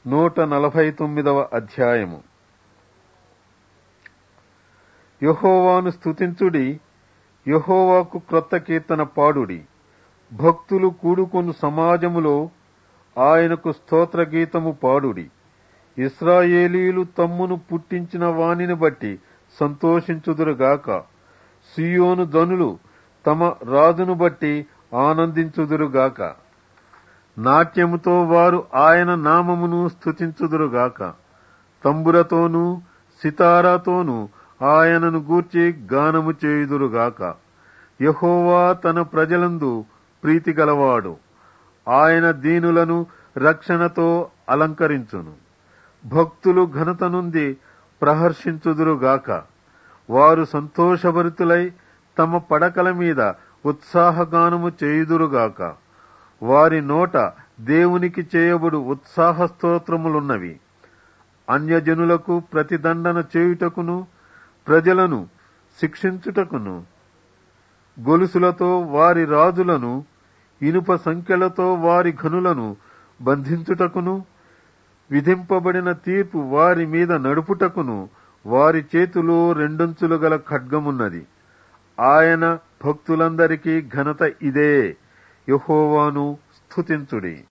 నూట నలభై తొమ్మిదవ అధ్యాయము యహోవాను స్తుతించుడి యహోవాకు క్రొత్త కీర్తన పాడుడి భక్తులు కూడుకొను సమాజములో ఆయనకు స్తోత్ర గీతము పాడుడి ఇస్రాయేలీలు తమ్మును పుట్టించిన వానిని బట్టి సంతోషించుదురుగాక సియోను ధనులు తమ రాజును బట్టి ఆనందించుదురుగాక నాట్యముతో వారు ఆయన నామమును స్తుతించుదురుగాక తంబురతోనూ సితారాతోనూ ఆయనను గూర్చి గానము చేయుదురుగాక యహోవా తన ప్రజలందు ప్రీతి గలవాడు ఆయన దీనులను రక్షణతో అలంకరించును భక్తులు ఘనత నుండి ప్రహర్షించుదురుగాక వారు సంతోషభరితులై తమ పడకల మీద ఉత్సాహగానము చేయుదురుగాక వారి నోట దేవునికి చేయబడు ఉత్సాహ స్తోత్రములున్నవి అన్యజనులకు ప్రతిదండన చేయుటకును ప్రజలను శిక్షించుటకును గొలుసులతో వారి రాజులను ఇనుప సంఖ్యలతో వారి ఘనులను బంధించుటకును విధింపబడిన తీర్పు వారి మీద నడుపుటకును వారి చేతిలో రెండంచులు గల ఖడ్గమున్నది ఆయన భక్తులందరికీ ఘనత ఇదే యహోవాను స్తుతించుడి